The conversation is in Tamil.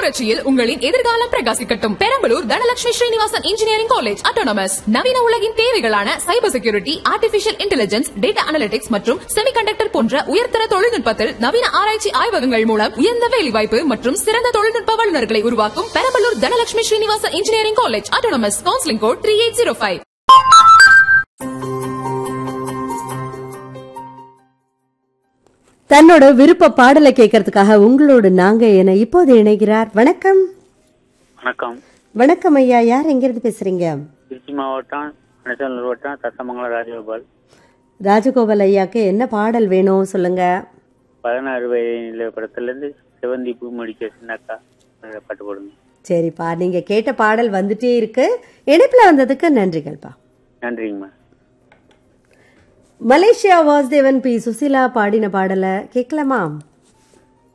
புரட்சியில் உங்களின் எதிர்காலம் பிரகாசிக்கட்டும் Perambalur Dhanalakshmi Srinivasan engineering college autonomous நவீன உலகின் தேவைகளான cyber security artificial intelligence data analytics மற்றும் செமிகண்டக்டர் போன்ற உயர்தர தொழில்நுட்பத்தில் நவீன ஆராய்ச்சி ஆய்வகங்கள் மூலம் உயர்ந்த வேலைவாய்ப்பு மற்றும் சிறந்த தொழில்நுட்ப வல்லுநர்களை உருவாக்கும் Perambalur Dhanalakshmi Srinivasan engineering college autonomous counselling code three eight zero five தன்னோட விருப்ப பாடலை கேட்கறதுக்காக உங்களோடு நாங்க என இப்போது இணைகிறார் வணக்கம் வணக்கம் வணக்கம் ஐயா யார் எங்கிருந்து பேசுறீங்க திருச்சி மாவட்டம் மணச்சநல்லூர் வட்டம் தத்தமங்கலம் ராஜகோபால் ராஜகோபால் ஐயாக்கு என்ன பாடல் வேணும் சொல்லுங்க பதினாறு வயதில் படத்துலேருந்து சிவந்தி பூ முடிக்க சின்னக்கா அந்த பாட்டு போடுங்க சரிப்பா நீங்க கேட்ட பாடல் வந்துட்டே இருக்கு இணைப்புல வந்ததுக்கு நன்றிகள்ப்பா நன்றிங்கம்மா மலேசியா வாசுதேவன் பி சுசிலா பாடின பாடலை கேட்கலாமா